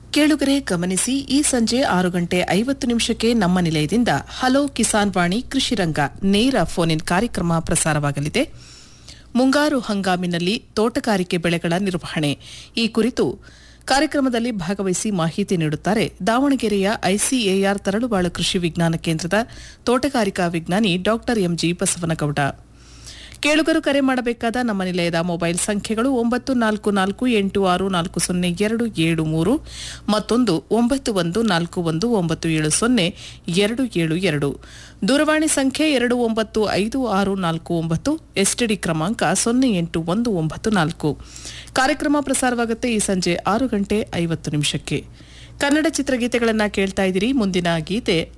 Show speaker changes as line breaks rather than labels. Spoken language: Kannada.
ಕೇಳುಗರೆ ಗಮನಿಸಿ ಈ ಸಂಜೆ ಆರು ಗಂಟೆ ಐವತ್ತು ನಿಮಿಷಕ್ಕೆ ನಮ್ಮ ನಿಲಯದಿಂದ ಹಲೋ ಕಿಸಾನ್ ವಾಣಿ ಕೃಷಿ ರಂಗ ನೇರ ಫೋನ್ ಇನ್ ಕಾರ್ಯಕ್ರಮ ಪ್ರಸಾರವಾಗಲಿದೆ ಮುಂಗಾರು ಹಂಗಾಮಿನಲ್ಲಿ ತೋಟಗಾರಿಕೆ ಬೆಳೆಗಳ ನಿರ್ವಹಣೆ ಈ ಕುರಿತು ಕಾರ್ಯಕ್ರಮದಲ್ಲಿ ಭಾಗವಹಿಸಿ ಮಾಹಿತಿ ನೀಡುತ್ತಾರೆ ದಾವಣಗೆರೆಯ ಐಸಿಎಆರ್ ತರಳುಬಾಳು ಕೃಷಿ ವಿಜ್ಞಾನ ಕೇಂದ್ರದ ತೋಟಗಾರಿಕಾ ವಿಜ್ಞಾನಿ ಡಾ ಎಂಜಿ ಬಸವನಗೌಡ ಕೇಳುಗರು ಕರೆ ಮಾಡಬೇಕಾದ ನಮ್ಮ ನಿಲಯದ ಮೊಬೈಲ್ ಸಂಖ್ಯೆಗಳು ಒಂಬತ್ತು ನಾಲ್ಕು ನಾಲ್ಕು ಎಂಟು ಆರು ನಾಲ್ಕು ಸೊನ್ನೆ ಎರಡು ಏಳು ಮೂರು ಮತ್ತೊಂದು ಒಂಬತ್ತು ಒಂದು ನಾಲ್ಕು ಒಂದು ಒಂಬತ್ತು ಏಳು ಸೊನ್ನೆ ಎರಡು ಏಳು ಎರಡು ದೂರವಾಣಿ ಸಂಖ್ಯೆ ಎರಡು ಒಂಬತ್ತು ಐದು ಆರು ನಾಲ್ಕು ಒಂಬತ್ತು ಎಸ್ಟಿಡಿ ಕ್ರಮಾಂಕ ಸೊನ್ನೆ ಎಂಟು ಒಂದು ಒಂಬತ್ತು ನಾಲ್ಕು ಕಾರ್ಯಕ್ರಮ ಪ್ರಸಾರವಾಗುತ್ತೆ ಈ ಸಂಜೆ ಆರು ಗಂಟೆ ಐವತ್ತು ನಿಮಿಷಕ್ಕೆ ಕನ್ನಡ ಚಿತ್ರಗೀತೆಗಳನ್ನ ಕೇಳ್ತಾ ಇದ್ದೀರಿ ಮುಂದಿನ ಗೀತೆ